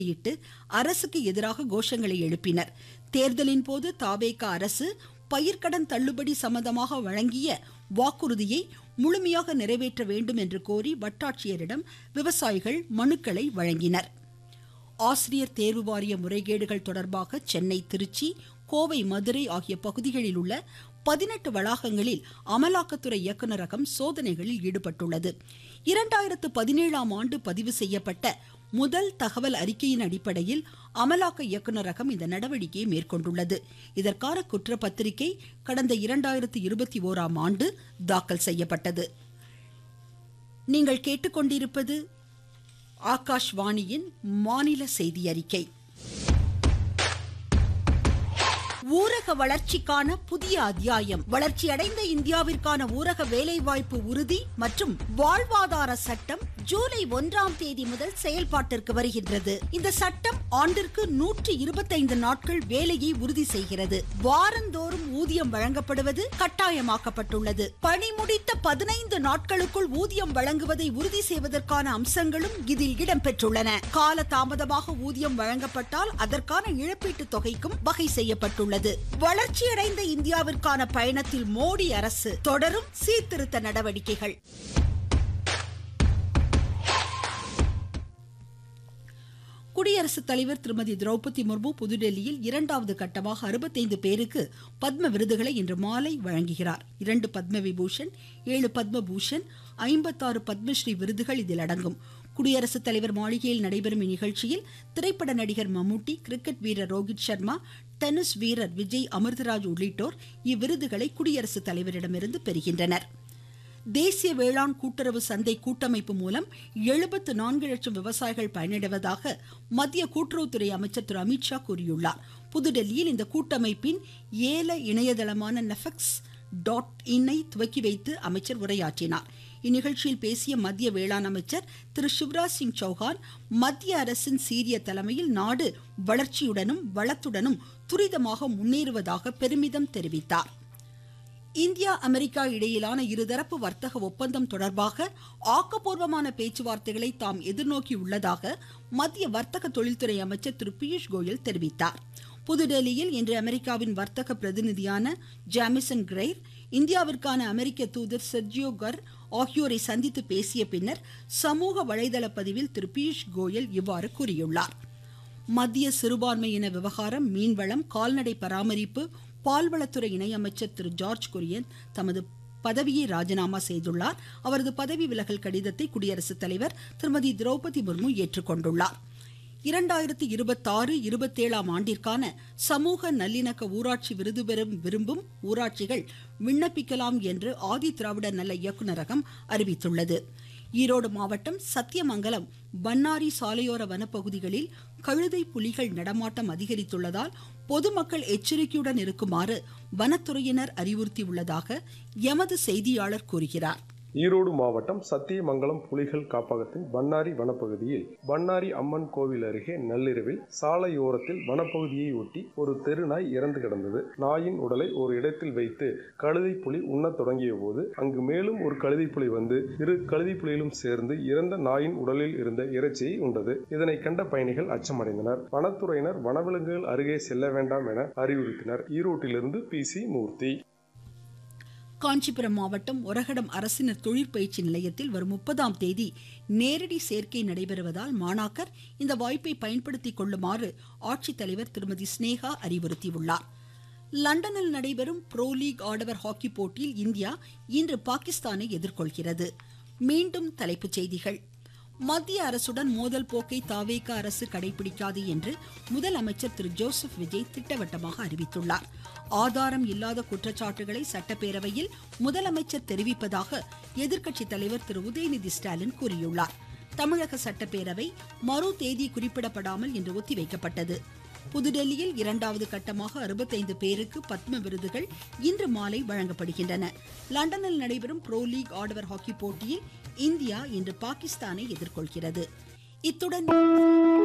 இட்டு அரசுக்கு எதிராக கோஷங்களை எழுப்பினர் தேர்தலின் போது தாவேகா அரசு பயிர்க்கடன் தள்ளுபடி சம்பந்தமாக வழங்கிய வாக்குறுதியை முழுமையாக நிறைவேற்ற வேண்டும் என்று கோரி வட்டாட்சியரிடம் விவசாயிகள் மனுக்களை வழங்கினர் ஆசிரியர் தேர்வு வாரிய முறைகேடுகள் தொடர்பாக சென்னை திருச்சி கோவை மதுரை ஆகிய பகுதிகளில் உள்ள பதினெட்டு வளாகங்களில் அமலாக்கத்துறை இயக்குநரகம் சோதனைகளில் ஈடுபட்டுள்ளது இரண்டாயிரத்து பதினேழாம் ஆண்டு பதிவு செய்யப்பட்ட முதல் தகவல் அறிக்கையின் அடிப்படையில் அமலாக்க இயக்குநரகம் இந்த நடவடிக்கையை மேற்கொண்டுள்ளது இதற்கான குற்றப்பத்திரிகை கடந்த இரண்டாயிரத்து இருபத்தி ஓராம் ஆண்டு தாக்கல் செய்யப்பட்டது நீங்கள் கேட்டுக்கொண்டிருப்பது ஆகாஷ்வாணியின் மாநில செய்தி அறிக்கை ஊரக வளர்ச்சிக்கான புதிய அத்தியாயம் வளர்ச்சியடைந்த இந்தியாவிற்கான ஊரக வேலைவாய்ப்பு உறுதி மற்றும் வாழ்வாதார சட்டம் ஜூலை ஒன்றாம் தேதி முதல் செயல்பாட்டிற்கு வருகின்றது இந்த சட்டம் ஆண்டிற்கு நூற்றி இருபத்தைந்து நாட்கள் வேலையை உறுதி செய்கிறது வாரந்தோறும் ஊதியம் வழங்கப்படுவது கட்டாயமாக்கப்பட்டுள்ளது பணி முடித்த பதினைந்து நாட்களுக்குள் ஊதியம் வழங்குவதை உறுதி செய்வதற்கான அம்சங்களும் இதில் இடம்பெற்றுள்ளன கால தாமதமாக ஊதியம் வழங்கப்பட்டால் அதற்கான இழப்பீட்டுத் தொகைக்கும் வகை செய்யப்பட்டுள்ளது உள்ளது வளர்ச்சியடைந்த இந்தியாவிற்கான பயணத்தில் மோடி அரசு தொடரும் சீர்திருத்த நடவடிக்கைகள் குடியரசுத் தலைவர் திருமதி திரௌபதி முர்மு புதுடெல்லியில் இரண்டாவது கட்டமாக அறுபத்தைந்து பேருக்கு பத்ம விருதுகளை இன்று மாலை வழங்குகிறார் இரண்டு பத்ம விபூஷன் ஏழு பத்ம பூஷன் ஐம்பத்தாறு பத்மஸ்ரீ விருதுகள் இதில் அடங்கும் குடியரசுத் தலைவர் மாளிகையில் நடைபெறும் இந்நிகழ்ச்சியில் திரைப்பட நடிகர் மம்முட்டி கிரிக்கெட் வீரர் ரோஹித் சர்மா டென்னிஸ் வீரர் விஜய் அமிர்தராஜ் உள்ளிட்டோர் இவ்விருதுகளை குடியரசுத் தலைவரிடமிருந்து பெறுகின்றனர் தேசிய வேளாண் கூட்டுறவு சந்தை கூட்டமைப்பு மூலம் எழுபத்து நான்கு லட்சம் விவசாயிகள் பயனடைவதாக மத்திய கூட்டுறவுத்துறை அமைச்சர் திரு அமித்ஷா கூறியுள்ளார் புதுடெல்லியில் இந்த கூட்டமைப்பின் ஏல இணையதளமான நெஃபெக்ஸ் டாட் இன்னை துவக்கி வைத்து அமைச்சர் உரையாற்றினார் இந்நிகழ்ச்சியில் பேசிய மத்திய வேளாண் அமைச்சர் திரு சிவராஜ் சிங் சௌஹான் மத்திய அரசின் சீரிய தலைமையில் நாடு வளர்ச்சியுடனும் வளத்துடனும் துரிதமாக முன்னேறுவதாக பெருமிதம் தெரிவித்தார் இந்தியா அமெரிக்கா இடையிலான இருதரப்பு வர்த்தக ஒப்பந்தம் தொடர்பாக ஆக்கப்பூர்வமான பேச்சுவார்த்தைகளை தாம் எதிர்நோக்கி உள்ளதாக மத்திய வர்த்தக தொழில்துறை அமைச்சர் திரு பியூஷ் கோயல் தெரிவித்தார் புதுடெல்லியில் இன்று அமெரிக்காவின் வர்த்தக பிரதிநிதியான ஜாமிசன் கிரெய்ர் இந்தியாவிற்கான அமெரிக்க தூதர் செர்ஜியோ கர் ஆகியோரை சந்தித்து பேசிய பின்னர் சமூக வலைதள பதிவில் திரு பியூஷ் கோயல் இவ்வாறு கூறியுள்ளார் மத்திய சிறுபான்மையின விவகாரம் மீன்வளம் கால்நடை பராமரிப்பு பால்வளத்துறை இணையமைச்சர் திரு ஜார்ஜ் குரியன் தமது பதவியை ராஜினாமா செய்துள்ளார் அவரது பதவி விலகல் கடிதத்தை குடியரசுத் தலைவர் திருமதி திரௌபதி முர்மு ஏற்றுக்கொண்டுள்ளார் இரண்டாயிரத்தி இருபத்தாறு இருபத்தேழாம் ஆண்டிற்கான சமூக நல்லிணக்க ஊராட்சி விருது பெறும் விரும்பும் ஊராட்சிகள் விண்ணப்பிக்கலாம் என்று ஆதி திராவிடர் நல இயக்குநரகம் அறிவித்துள்ளது ஈரோடு மாவட்டம் சத்தியமங்கலம் பன்னாரி சாலையோர வனப்பகுதிகளில் கழுதை புலிகள் நடமாட்டம் அதிகரித்துள்ளதால் பொதுமக்கள் எச்சரிக்கையுடன் இருக்குமாறு வனத்துறையினர் அறிவுறுத்தியுள்ளதாக எமது செய்தியாளர் கூறுகிறார் ஈரோடு மாவட்டம் சத்தியமங்கலம் புலிகள் காப்பகத்தின் பன்னாரி வனப்பகுதியில் பன்னாரி அம்மன் கோவில் அருகே நள்ளிரவில் சாலையோரத்தில் வனப்பகுதியை ஒட்டி ஒரு தெருநாய் இறந்து கிடந்தது நாயின் உடலை ஒரு இடத்தில் வைத்து கழுதை புலி உண்ணத் தொடங்கிய போது அங்கு மேலும் ஒரு கழுதை புலி வந்து இரு கழுதை புலிகளும் சேர்ந்து இறந்த நாயின் உடலில் இருந்த இறைச்சியை உண்டது இதனை கண்ட பயணிகள் அச்சமடைந்தனர் வனத்துறையினர் வனவிலங்குகள் அருகே செல்ல வேண்டாம் என அறிவுறுத்தினர் ஈரோட்டிலிருந்து பி சி மூர்த்தி காஞ்சிபுரம் மாவட்டம் ஒரகடம் அரசினர் தொழிற்பயிற்சி நிலையத்தில் வரும் முப்பதாம் தேதி நேரடி சேர்க்கை நடைபெறுவதால் மாணாக்கர் இந்த வாய்ப்பை பயன்படுத்திக் கொள்ளுமாறு ஆட்சித்தலைவர் திருமதி ஸ்னேகா அறிவுறுத்தியுள்ளார் லண்டனில் நடைபெறும் ப்ரோ லீக் ஆடவர் ஹாக்கி போட்டியில் இந்தியா இன்று பாகிஸ்தானை எதிர்கொள்கிறது மீண்டும் தலைப்புச் செய்திகள் மத்திய அரசுடன் மோதல் போக்கை தாவேக அரசு கடைபிடிக்காது என்று முதலமைச்சர் திரு ஜோசப் விஜய் திட்டவட்டமாக அறிவித்துள்ளார் ஆதாரம் இல்லாத குற்றச்சாட்டுகளை சட்டப்பேரவையில் முதலமைச்சர் தெரிவிப்பதாக எதிர்க்கட்சி தலைவர் திரு உதயநிதி ஸ்டாலின் கூறியுள்ளார் தமிழக சட்டப்பேரவை மறு தேதி குறிப்பிடப்படாமல் இன்று ஒத்திவைக்கப்பட்டது புதுடெல்லியில் இரண்டாவது கட்டமாக அறுபத்தைந்து பேருக்கு பத்ம விருதுகள் இன்று மாலை வழங்கப்படுகின்றன லண்டனில் நடைபெறும் ப்ரோ லீக் ஆடவர் ஹாக்கி போட்டியில் இந்தியா இன்று பாகிஸ்தானை எதிர்கொள்கிறது இத்துடன்